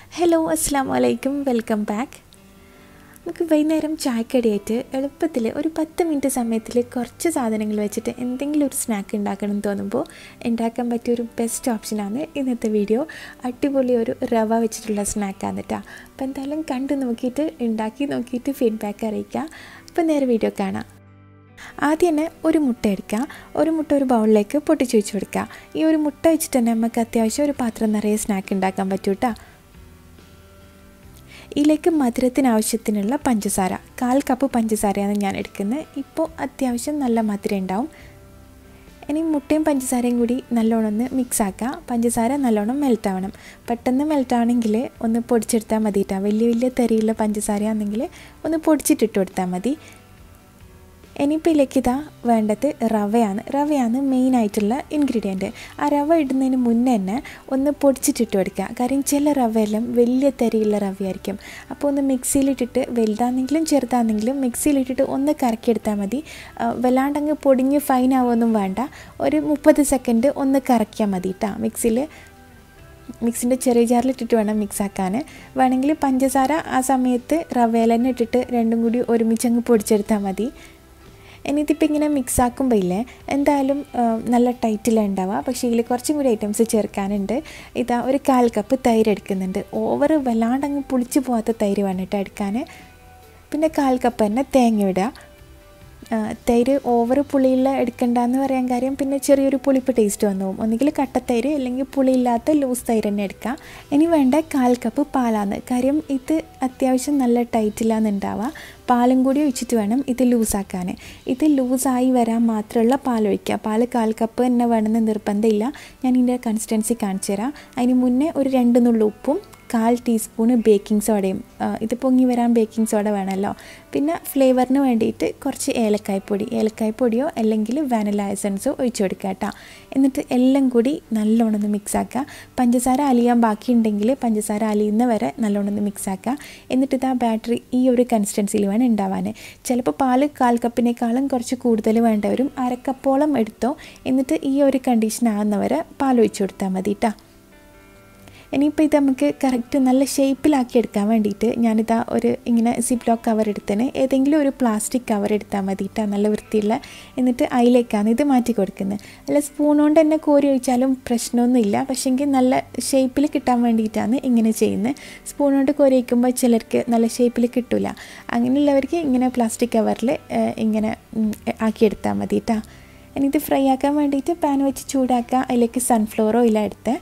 hello അസ്സാം വലൈക്കും welcome back നമുക്ക് വൈകുന്നേരം ചായക്കടിയായിട്ട് എളുപ്പത്തിൽ ഒരു പത്ത് മിനിറ്റ് സമയത്തിൽ കുറച്ച് സാധനങ്ങൾ വെച്ചിട്ട് എന്തെങ്കിലും ഒരു സ്നാക്ക് ഉണ്ടാക്കണം എന്ന് തോന്നുമ്പോൾ ഉണ്ടാക്കാൻ പറ്റിയ ഒരു ബെസ്റ്റ് ഓപ്ഷനാണ് ഇന്നത്തെ വീഡിയോ അടിപൊളി ഒരു റവ വെച്ചിട്ടുള്ള സ്നാക്കാണ് കേട്ടോ അപ്പോൾ എന്തായാലും കണ്ടു നോക്കിയിട്ട് ഉണ്ടാക്കി നോക്കിയിട്ട് ഫീഡ്ബാക്ക് അറിയിക്കുക അപ്പോൾ നേരെ വീഡിയോ കാണാം ആദ്യം തന്നെ ഒരു മുട്ട എടുക്കുക ഒരു മുട്ട ഒരു ബൗളിലേക്ക് പൊട്ടിച്ച് വെച്ച് കൊടുക്കുക ഈ ഒരു മുട്ട വെച്ചിട്ട് തന്നെ നമുക്ക് അത്യാവശ്യം ഒരു പാത്രം നിറയെ സ്നാക്ക് ഉണ്ടാക്കാൻ പറ്റും കേട്ടോ ഇതിലേക്ക് മധുരത്തിന് ആവശ്യത്തിനുള്ള പഞ്ചസാര കാൽ കപ്പ് പഞ്ചസാരയാണ് ഞാൻ എടുക്കുന്നത് ഇപ്പോൾ അത്യാവശ്യം നല്ല മധുരം ഉണ്ടാവും ഇനി മുട്ടയും പഞ്ചസാരയും കൂടി നല്ലോണം ഒന്ന് മിക്സ് ആക്കുക പഞ്ചസാര നല്ലോണം മെൽറ്റ് ആവണം പെട്ടെന്ന് മെൽറ്റ് ആവണമെങ്കിൽ ഒന്ന് പൊടിച്ചെടുത്താൽ മതി കേട്ടോ വലിയ വലിയ തരിയുള്ള പഞ്ചസാരയാണെങ്കിൽ ഒന്ന് പൊടിച്ചിട്ടിട്ട് കൊടുത്താൽ മതി ഇനിയിപ്പോൾ ഇതിലേക്ക് ഇതാ വേണ്ടത് റവയാണ് റവയാണ് മെയിൻ ആയിട്ടുള്ള ഇൻഗ്രീഡിയൻറ്റ് ആ റവ ഇടുന്നതിന് മുന്നേ തന്നെ ഒന്ന് പൊടിച്ചിട്ടിട്ട് കൊടുക്കുക കാര്യം ചില റവയെല്ലാം വലിയ തരിയുള്ള റവയായിരിക്കും അപ്പോൾ ഒന്ന് മിക്സിയിലിട്ടിട്ട് വലുതാണെങ്കിലും ചെറുതാണെങ്കിലും മിക്സിയിലിട്ടിട്ട് ഒന്ന് കറക്കിയെടുത്താൽ മതി വല്ലാണ്ടങ്ങ് പൊടിഞ്ഞ് ഫൈൻ ആവുമൊന്നും വേണ്ട ഒരു മുപ്പത് സെക്കൻഡ് ഒന്ന് കറക്കിയാൽ മതി കേട്ടോ മിക്സിയിൽ മിക്സിൻ്റെ ചെറിയ ജാറിലിട്ടിട്ട് വേണം മിക്സ് ആക്കാൻ വേണമെങ്കിൽ പഞ്ചസാര ആ സമയത്ത് റവയിൽ തന്നെ ഇട്ടിട്ട് രണ്ടും കൂടി ഒരുമിച്ചങ്ങ് പൊടിച്ചെടുത്താൽ മതി ഇനിയിതിപ്പോൾ ഇങ്ങനെ മിക്സ് ആക്കുമ്പോൾ ഇല്ലേ എന്തായാലും നല്ല ടൈറ്റിലാണ് ഉണ്ടാവുക പക്ഷേ ഇതിൽ കുറച്ചും കൂടി ഐറ്റംസ് ചേർക്കാനുണ്ട് ഇതാ ഒരു കാൽ കപ്പ് തൈര് എടുക്കുന്നുണ്ട് ഓവർ വല്ലാണ്ട് അങ്ങ് പുളിച്ച് പോകാത്ത തൈര് വേണ്ടിയിട്ട് എടുക്കാൻ പിന്നെ കാൽ കപ്പ് തന്നെ തേങ്ങ ഇടുക തൈര് ഓവർ പുളിയുള്ള എടുക്കണ്ടെന്ന് പറയാൻ കാര്യം പിന്നെ ചെറിയൊരു പുളിപ്പ് ടേസ്റ്റ് വന്നു പോകും ഒന്നുകിൽ കട്ടത്തൈര് അല്ലെങ്കിൽ പുളിയില്ലാത്ത ലൂസ് തൈര് തന്നെ എടുക്കാം ഇനി വേണ്ട കാൽ കപ്പ് പാലാണ് കാര്യം ഇത് അത്യാവശ്യം നല്ല ടൈറ്റിലാണ് ഉണ്ടാവുക പാലും കൂടി ഒഴിച്ചിട്ട് വേണം ഇത് ലൂസാക്കാൻ ഇത് ലൂസായി വരാൻ മാത്രമുള്ള പാൽ ഒഴിക്കുക പാൽ കാൽ കപ്പ് തന്നെ വേണമെന്ന് നിർബന്ധമില്ല ഞാൻ ഇതിൻ്റെ കൺസിസ്റ്റൻസി കാണിച്ചു തരാം അതിന് മുന്നേ ഒരു രണ്ട് നുള്ളു ഉപ്പും കാൽ ടീസ്പൂണ് ബേക്കിംഗ് സോഡയും ഇത് പൊങ്ങി വരാൻ ബേക്കിംഗ് സോഡ വേണമല്ലോ പിന്നെ ഫ്ലേവറിന് വേണ്ടിയിട്ട് കുറച്ച് ഏലക്കായ്പ്പൊടി ഏലക്കായ്പ്പൊടിയോ അല്ലെങ്കിൽ വാനില എസൻസോ ഒഴിച്ചു കൊടുക്കുക കേട്ടോ എന്നിട്ട് എല്ലാം കൂടി നല്ലോണം ഒന്ന് മിക്സ് ആക്കുക പഞ്ചസാര അലിയാൻ ബാക്കിയുണ്ടെങ്കിൽ പഞ്ചസാര അലിയുന്ന വരെ നല്ലോണം ഒന്ന് മിക്സ് ആക്കുക എന്നിട്ട് ഇത് ആ ബാറ്ററി ഈ ഒരു കൺസിസ്റ്റൻസിയിൽ വേണം ഉണ്ടാവാൻ ചിലപ്പോൾ പാല് കാൽ കപ്പിനേക്കാളും കുറച്ച് കൂടുതൽ വേണ്ട വരും അരക്കപ്പോളം എടുത്തോ എന്നിട്ട് ഈ ഒരു കണ്ടീഷൻ ആകുന്നവരെ പാൽ ഒഴിച്ചു കൊടുത്താൽ മതി കേട്ടോ ഇനിയിപ്പോൾ ഇത് നമുക്ക് കറക്റ്റ് നല്ല ഷേപ്പിലാക്കി എടുക്കാൻ വേണ്ടിയിട്ട് ഞാനിതാ ഒരു ഇങ്ങനെ സിപ്പ് ലോക്ക് കവർ എടുത്തതിന് ഏതെങ്കിലും ഒരു പ്ലാസ്റ്റിക് കവർ എടുത്താൽ മതിയിട്ടാ നല്ല വൃത്തിയുള്ള എന്നിട്ട് അതിലേക്കാണ് ഇത് മാറ്റി കൊടുക്കുന്നത് അല്ല സ്പൂൺ കൊണ്ട് തന്നെ കോരി ഒഴിച്ചാലും പ്രശ്നമൊന്നുമില്ല പക്ഷേങ്കിൽ നല്ല ഷേപ്പിൽ കിട്ടാൻ വേണ്ടിയിട്ടാണ് ഇങ്ങനെ ചെയ്യുന്നത് സ്പൂൺ കൊണ്ട് കോരി വയ്ക്കുമ്പോൾ ചിലർക്ക് നല്ല ഷേപ്പിൽ കിട്ടില്ല അങ്ങനെയുള്ളവർക്ക് ഇങ്ങനെ പ്ലാസ്റ്റിക് കവറിൽ ഇങ്ങനെ ആക്കിയെടുത്താൽ മതി കേട്ടോ ഇനി ഇത് ഫ്രൈ ആക്കാൻ വേണ്ടിയിട്ട് പാൻ വെച്ച് ചൂടാക്കുക അതിലേക്ക് സൺഫ്ലവർ ഓയിലാണ് എടുത്തത്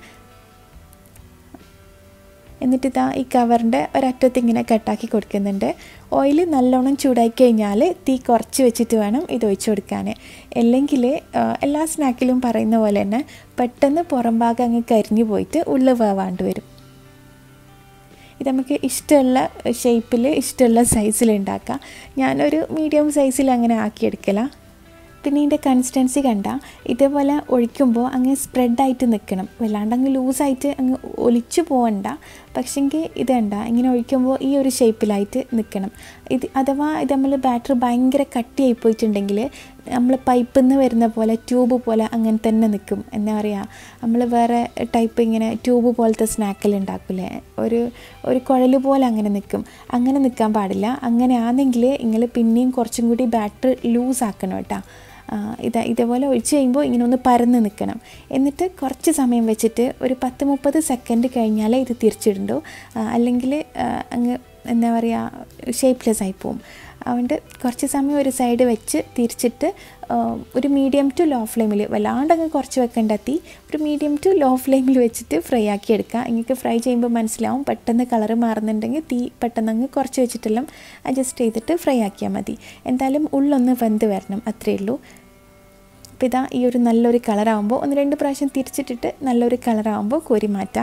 എന്നിട്ട് ഇതാ ഈ കവറിൻ്റെ ഒരറ്റത്ത് ഇങ്ങനെ കട്ടാക്കി കൊടുക്കുന്നുണ്ട് ഓയിൽ നല്ലോണം ചൂടാക്കി കഴിഞ്ഞാൽ തീ കുറച്ച് വെച്ചിട്ട് വേണം ഇത് ഒഴിച്ചു കൊടുക്കാൻ അല്ലെങ്കിൽ എല്ലാ സ്നാക്കിലും പറയുന്ന പോലെ തന്നെ പെട്ടെന്ന് പുറം ഭാഗം അങ്ങ് കരിഞ്ഞു പോയിട്ട് ഉള്ളു വേവാണ്ട് വരും ഇത് നമുക്ക് ഇഷ്ടമുള്ള ഷേപ്പിൽ ഇഷ്ടമുള്ള സൈസിൽ ഉണ്ടാക്കാം ഞാനൊരു മീഡിയം സൈസിൽ അങ്ങനെ ആക്കിയെടുക്കലാണ് പിന്നെ ഇതിൻ്റെ കൺസിസ്റ്റൻസി കണ്ട ഇതേപോലെ ഒഴിക്കുമ്പോൾ അങ്ങ് സ്പ്രെഡായിട്ട് നിൽക്കണം വല്ലാണ്ട് അങ്ങ് ലൂസായിട്ട് അങ്ങ് ഒലിച്ചു പോകണ്ട പക്ഷെങ്കിൽ ഇത് കണ്ട ഇങ്ങനെ ഒഴിക്കുമ്പോൾ ഈ ഒരു ഷേപ്പിലായിട്ട് നിൽക്കണം ഇത് അഥവാ ഇത് നമ്മൾ ബാറ്റർ ഭയങ്കര കട്ടിയായി പോയിട്ടുണ്ടെങ്കിൽ നമ്മൾ പൈപ്പിൽ നിന്ന് വരുന്ന പോലെ ട്യൂബ് പോലെ അങ്ങനെ തന്നെ നിൽക്കും എന്താ പറയുക നമ്മൾ വേറെ ടൈപ്പ് ഇങ്ങനെ ട്യൂബ് പോലത്തെ സ്നാക്കിൽ ഉണ്ടാക്കില്ലേ ഒരു ഒരു കുഴൽ പോലെ അങ്ങനെ നിൽക്കും അങ്ങനെ നിൽക്കാൻ പാടില്ല അങ്ങനെ ആണെങ്കിൽ നിങ്ങൾ പിന്നെയും കുറച്ചും കൂടി ബാറ്റർ ലൂസ് ആക്കണം കേട്ടോ ഇത് ഇതേപോലെ ഒഴിച്ച് കഴിയുമ്പോൾ ഇങ്ങനെ ഒന്ന് പരന്ന് നിൽക്കണം എന്നിട്ട് കുറച്ച് സമയം വെച്ചിട്ട് ഒരു പത്ത് മുപ്പത് സെക്കൻഡ് കഴിഞ്ഞാലേ ഇത് തിരിച്ചിടുണ്ടോ അല്ലെങ്കിൽ അങ്ങ് എന്താ പറയുക ഷേപ്പ്ലെസ് ആയി പോവും അതുകൊണ്ട് കുറച്ച് സമയം ഒരു സൈഡ് വെച്ച് തിരിച്ചിട്ട് ഒരു മീഡിയം ടു ലോ ഫ്ലെയിമിൽ വല്ലാണ്ടങ്ങ് കുറച്ച് വെക്കേണ്ട തീ ഒരു മീഡിയം ടു ലോ ഫ്ലെയിമിൽ വെച്ചിട്ട് ഫ്രൈ ആക്കി എടുക്കുക നിങ്ങൾക്ക് ഫ്രൈ ചെയ്യുമ്പോൾ മനസ്സിലാവും പെട്ടെന്ന് കളറ് മാറുന്നുണ്ടെങ്കിൽ തീ പെട്ടെന്ന് അങ്ങ് കുറച്ച് വെച്ചിട്ടെല്ലാം അഡ്ജസ്റ്റ് ചെയ്തിട്ട് ഫ്രൈ ആക്കിയാൽ മതി എന്തായാലും ഉള്ളൊന്ന് വെന്ത് വരണം അത്രയേ ഉള്ളൂ അപ്പോൾ ഇതാ ഈ ഒരു നല്ലൊരു കളറാകുമ്പോൾ ഒന്ന് രണ്ട് പ്രാവശ്യം തിരിച്ചിട്ടിട്ട് നല്ലൊരു കളറാകുമ്പോൾ കോരി മാറ്റാം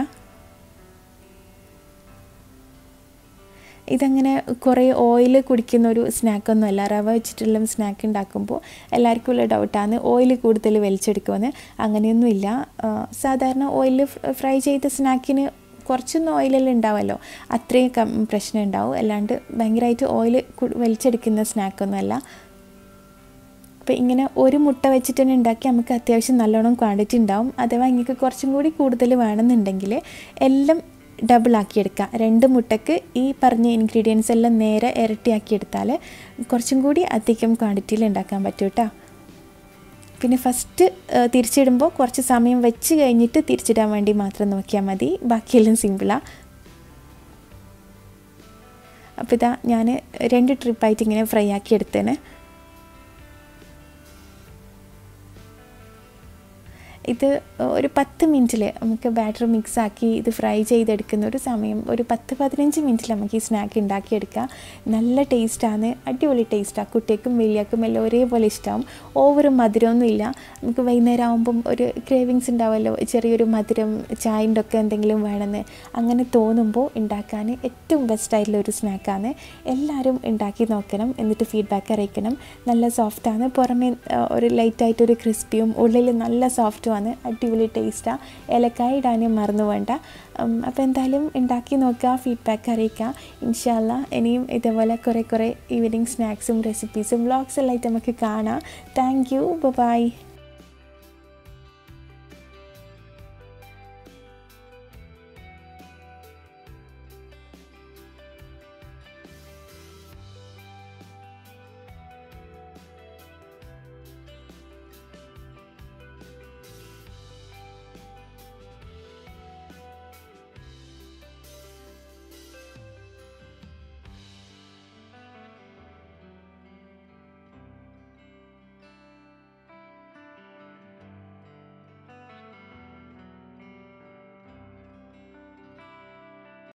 ഇതങ്ങനെ കുറേ ഓയിൽ കുടിക്കുന്ന ഒരു സ്നാക്കൊന്നുമല്ല റവ വെച്ചിട്ടുള്ള സ്നാക്ക് ഉണ്ടാക്കുമ്പോൾ എല്ലാവർക്കും ഉള്ള ഡൗട്ടാണ് ഓയിൽ കൂടുതൽ വലിച്ചെടുക്കുമെന്ന് അങ്ങനെയൊന്നുമില്ല സാധാരണ ഓയിൽ ഫ്രൈ ചെയ്ത സ്നാക്കിന് കുറച്ചൊന്നും ഓയിലെല്ലാം ഉണ്ടാവുമല്ലോ അത്രയും കം പ്രശ്നം ഉണ്ടാവും അല്ലാണ്ട് ഭയങ്കരമായിട്ട് ഓയിൽ വലിച്ചെടുക്കുന്ന സ്നാക്കൊന്നുമല്ല അപ്പോൾ ഇങ്ങനെ ഒരു മുട്ട വെച്ചിട്ട് തന്നെ ഉണ്ടാക്കി നമുക്ക് അത്യാവശ്യം നല്ലോണം ക്വാണ്ടിറ്റി ഉണ്ടാവും അഥവാ നിങ്ങൾക്ക് കുറച്ചും കൂടി കൂടുതൽ വേണമെന്നുണ്ടെങ്കിൽ എല്ലാം ഡബിൾ ആക്കിയെടുക്കുക രണ്ട് മുട്ടക്ക് ഈ പറഞ്ഞ ഇൻഗ്രീഡിയൻസ് എല്ലാം നേരെ ഇരട്ടിയാക്കി എടുത്താൽ കുറച്ചും കൂടി അധികം ക്വാണ്ടിറ്റിയിൽ ഉണ്ടാക്കാൻ പറ്റും കേട്ടോ പിന്നെ ഫസ്റ്റ് തിരിച്ചിടുമ്പോൾ കുറച്ച് സമയം വെച്ച് കഴിഞ്ഞിട്ട് തിരിച്ചിടാൻ വേണ്ടി മാത്രം നോക്കിയാൽ മതി ബാക്കിയെല്ലാം സിമ്പിളാണ് അപ്പോൾ ഇതാ ഞാൻ രണ്ട് ട്രിപ്പായിട്ട് ഇങ്ങനെ ഫ്രൈ ആക്കി എടുത്തേനെ ഇത് ഒരു പത്ത് മിനിറ്റിൽ നമുക്ക് ബാറ്റർ മിക്സ് ആക്കി ഇത് ഫ്രൈ ചെയ്തെടുക്കുന്ന ഒരു സമയം ഒരു പത്ത് പതിനഞ്ച് മിനിറ്റിൽ നമുക്ക് ഈ സ്നാക്ക് ഉണ്ടാക്കിയെടുക്കാം നല്ല ടേസ്റ്റാണ് അടിപൊളി ടേസ്റ്റാണ് കുട്ടികൾക്കും വലിയക്കും എല്ലാം ഒരേപോലെ ഇഷ്ടമാവും ഓവർ മധുരമൊന്നും ഇല്ല നമുക്ക് വൈകുന്നേരം ആകുമ്പം ഒരു ക്രേവിങ്സ് ഉണ്ടാവുമല്ലോ ചെറിയൊരു മധുരം ചായൻ്റെ ഒക്കെ എന്തെങ്കിലും വേണമെന്ന് അങ്ങനെ തോന്നുമ്പോൾ ഉണ്ടാക്കാൻ ഏറ്റവും ബെസ്റ്റായിട്ടുള്ള ഒരു സ്നാക്കാണ് എല്ലാവരും ഉണ്ടാക്കി നോക്കണം എന്നിട്ട് ഫീഡ്ബാക്ക് അറിയിക്കണം നല്ല സോഫ്റ്റാണ് പുറമേ ഒരു ലൈറ്റായിട്ടൊരു ക്രിസ്പിയും ഉള്ളിൽ നല്ല സോഫ്റ്റും ആണ് അടിപൊളി ടേസ്റ്റാണ് ഏലക്കായ ഇടാനും മറന്നു വേണ്ട അപ്പോൾ എന്തായാലും ഉണ്ടാക്കി നോക്കുക ഫീഡ്ബാക്ക് അറിയിക്കുക ഇൻഷാല്ല ഇനിയും ഇതേപോലെ കുറേ കുറേ ഈവനിങ് സ്നാക്സും റെസിപ്പീസും വ്ളോഗ്സ് എല്ലാം ആയിട്ട് നമുക്ക് കാണാം താങ്ക് യു ബൈ